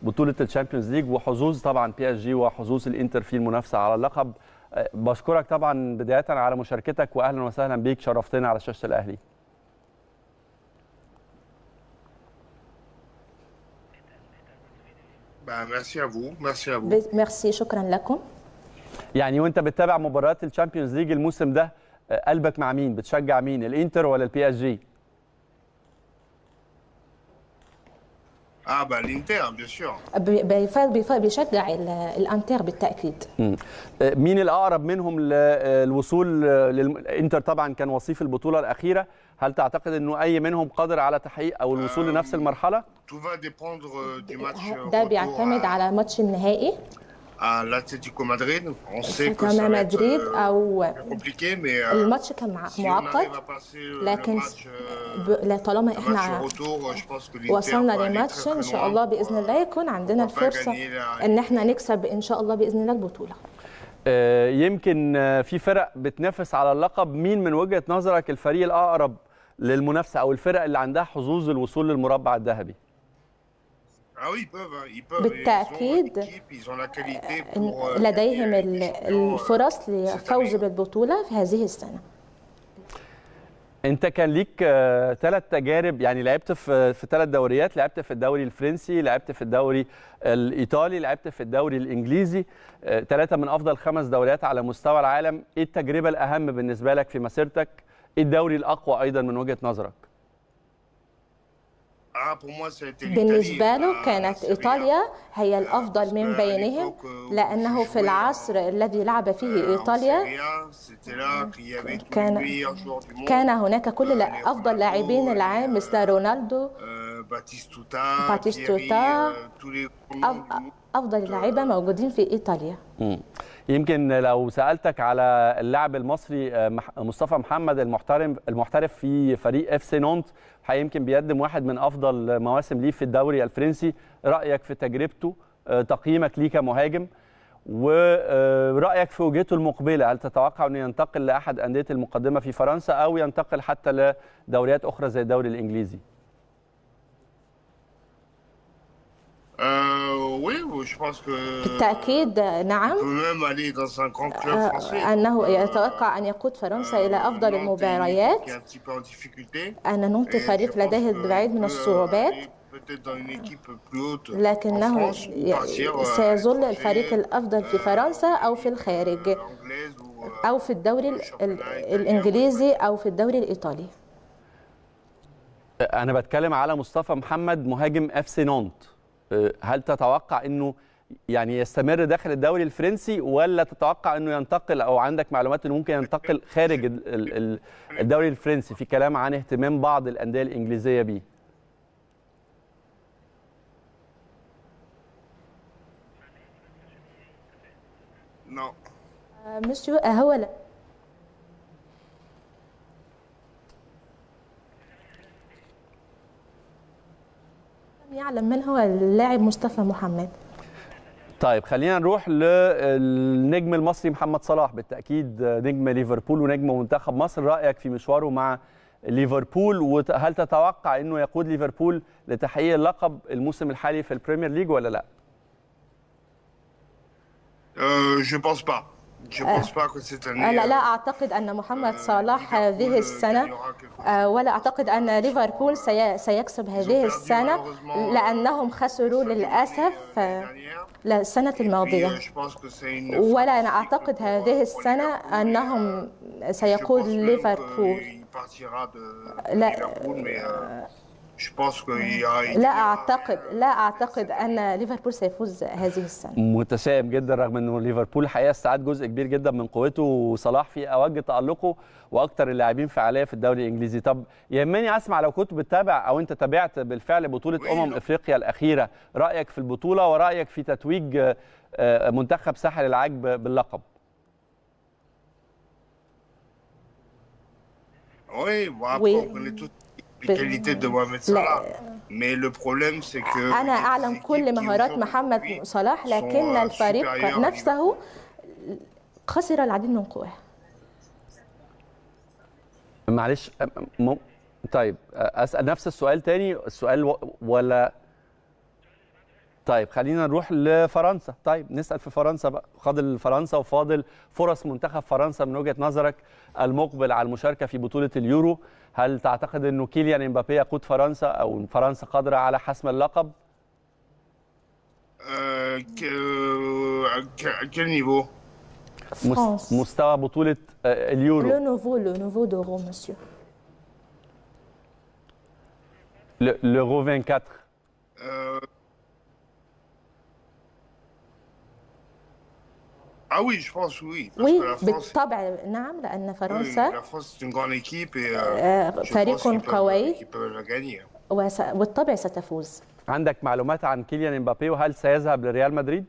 بطوله الشامبيونز ليج وحظوظ طبعا بي اس جي وحظوظ الانتر في المنافسه على اللقب آه، بشكرك طبعا بدايه على مشاركتك واهلا وسهلا بيك شرفتنا على شاشه الاهلي Bah, merci à vous, merci à vous. ب- ميرسي شكرا لكم يعني وانت بتتابع مباريات الشامبيونز ليج الموسم ده آه، قلبك مع مين بتشجع مين الانتر ولا البي اس جي Ah bah l'Inter, bien sûr. ب- بيف- بيف- بيشجع ال- الانتر بالتاكيد مم. آه، مين الاقرب منهم للوصول للانتر طبعا كان وصيف البطوله الاخيره هل تعتقد انه اي منهم قادر على تحقيق او الوصول لنفس المرحله Tout va dépendre euh, du match euh, ده retour بيعتمد à, على ماتش النهائي à l'Atlético Madrid. On sait que كان ça va être مدريد euh, او compliqué, mais euh, الماتش كان مع- si on معقد arrive à passer euh, لكن le match, euh, ب- لا طالما le match احنا retour, euh, je pense que l'Inter وصلنا va aller لماتش très, ان très شاء loin الله pour, باذن euh, الله يكون عندنا pour pas الفرصه gagner la- ان احنا نكسب ان شاء الله باذن الله البطوله آه، يمكن آه، في فرق بتنافس على اللقب مين من وجهه نظرك الفريق الاقرب للمنافسه او الفرق اللي عندها حظوظ الوصول للمربع الذهبي Ah oui, ils peuvent, hein, ils peuvent. بالتأكيد. Ils ont l'équipe, ils ont la qualité إن- pour, euh, لديهم gagner ال- avec les champions, euh, الفرص cette للفوز année. بالبطوله في هذه السنه انت كان ليك ثلاث تجارب يعني لعبت في في ثلاث دوريات لعبت في الدوري الفرنسي لعبت في الدوري الايطالي لعبت في الدوري الانجليزي ثلاثه من افضل خمس دوريات على مستوى العالم ايه التجربه الاهم بالنسبه لك في مسيرتك ايه الدوري الاقوى ايضا من وجهه نظرك Ah, pour moi, ça a été l'Italie. بالنسبة له Ah, كانت Serie A. إيطاليا هي الأفضل من بينهم لأنه في العصر الذي لعب فيه إيطاليا كان- كان كان هناك كل لا- أفضل لاعبين العام مثل رونالدو باتيستوتا باتيستوتا، أف- أفضل اللاعبين موجودين في إيطاليا مم. يمكن لو سالتك على اللاعب المصري آه، مح- مصطفى محمد المحترم المحترف في فريق اف سي نونت حقيقي يمكن بيقدم واحد من افضل مواسم ليه في الدوري الفرنسي رايك في تجربته آه، تقييمك ليه كمهاجم ورايك في وجهته المقبله هل تتوقع انه ينتقل لاحد انديه المقدمه في فرنسا او ينتقل حتى لدوريات اخرى زي الدوري الانجليزي بالتأكيد نعم آه، أنه يتوقع أن يقود فرنسا إلى أفضل المباريات أن نونت فريق لديه العديد من الصعوبات لكنه سيظل الفريق الأفضل في فرنسا أو في الخارج أو في الدوري ال- ال- الإنجليزي أو في الدوري الإيطالي انا بتكلم على مصطفى محمد مهاجم اف سي نونت أه، هل تتوقع انه يعني يستمر داخل الدوري الفرنسي ولا تتوقع انه ينتقل او عندك معلومات انه ممكن ينتقل خارج ال- ال- ال- الدوري الفرنسي في كلام عن اهتمام بعض الانديه الانجليزيه بيه آه، مسيو آه، هو لا لم يعلم من هو اللاعب مصطفى محمد طيب خلينا نروح للنجم المصري محمد صلاح بالتاكيد نجم ليفربول ونجم منتخب مصر رايك في مشواره مع ليفربول وهل تتوقع انه يقود ليفربول لتحقيق اللقب الموسم الحالي في البريمير ليج ولا لا Je pense pas. Je pense pas que cette année. آه، لا لا أعتقد أن محمد صلاح هذه السنة آه، ولا أعتقد أن ليفربول سي- سيكسب هذه السنة لأنهم خسروا للأسف آه، لا، السنة الماضية ولا أنا أعتقد هذه السنة أنهم سيقود ليفربول لا. لا أعتقد لا أعتقد أن ليفربول سيفوز هذه السنة متشائم جدا رغم انه ليفربول الحقيقه استعاد جزء كبير جدا من قوته وصلاح في اوج تالقه واكثر اللاعبين فعاليه في الدوري الانجليزي طب يهمني اسمع لو كنت بتتابع او انت تابعت بالفعل بطوله امم افريقيا الاخيره رايك في البطوله ورايك في تتويج آه، آه، منتخب ساحل العاج ب- باللقب Oui, bon, après, Oui. on connaît toutes les qualités de Mohamed Salah. Mais le problème, c'est que. أنا أعلم كل مهارات محمد صلاح لكن الفريق نفسه خسر العديد من قواه معلش آه، م... طيب آه، اسال نفس السؤال تاني السؤال و... ولا طيب خلينا نروح لفرنسا طيب نسال في فرنسا بقى فاضل فرنسا وفاضل فرص منتخب فرنسا من وجهه نظرك المقبل على المشاركه في بطوله اليورو هل تعتقد انه كيليان امبابي يقود فرنسا او فرنسا قادره على حسم اللقب Euh, que- à que- à quel niveau مس- فرانس مستوى بطوله آه، اليورو لو نوفو لو نوفو دورو مسيو ل- l'euro 24 Euh, Ah oui, je pense oui. Parce وي que la France, بالطبع نعم لأن oui, فرنسا la France c'est une grande équipe et euh, آه، je pense فريق qu'ils peuvent, قوي qu'ils peuvent la gagner. وس- بالطبع ستفوز عندك معلومات عن كيليان امبابي وهل سيذهب لريال مدريد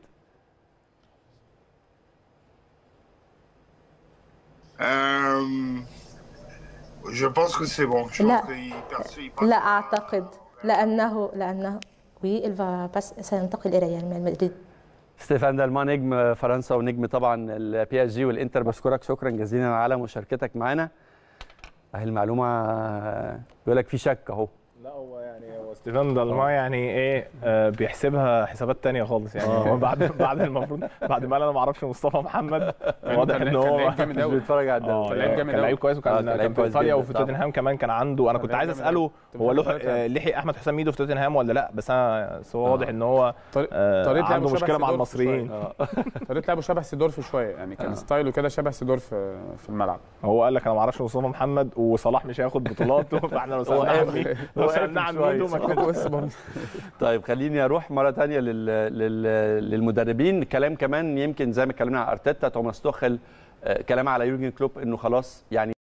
Euh, je pense que c'est bon. Je لا. pense qu'il perce- il passe لا à- أعتقد لأنه لأنه وي الفا بس سينتقل إلى ريال مدريد ستيفان دالما نجم فرنسا ونجم طبعا البي اس جي والانتر بشكرك شكرا جزيلا على مشاركتك معنا اهي المعلومه بيقول لك في شك اهو لا هو يعني هو ستيفان دالما يعني ايه آه بيحسبها حسابات تانية خالص يعني هو بعد بعد المفروض بعد ما انا ما اعرفش مصطفى محمد واضح كان- ان كان هو لعيب جامد مش أوي. بيتفرج على اه الدوري كان لعيب يعني جامد كان أوي. لعيب كويس آه، وكان كان كان لعيب في كويس ايطاليا جدا وفي طبعا. توتنهام كمان كان عنده انا كنت كان عايز لعيب اساله جامد هو أوي. لحق طريقة آه، لحق احمد حسام ميدو في توتنهام ولا لا بس انا بس هو واضح ان هو طريق- آه، طريقة عنده لعبه مشكله شبه مع سيدورف المصريين شوية. طريقه لعبه شبه سيدورف شويه يعني كان ستايله كده شبه سيدورف في الملعب هو قال لك انا ما اعرفش مصطفى محمد وصلاح مش هياخد بطولات فاحنا لو سالناه عن قافل. مين- هو لو قافل سالناه عن شوية. ميدو ما كان بص برضه طيب خليني اروح مره ثانيه لل... لل... للمدربين كلام كمان يمكن زي ما اتكلمنا على ارتيتا توماس توخل آه، كلام على يورجن كلوب انه خلاص يعني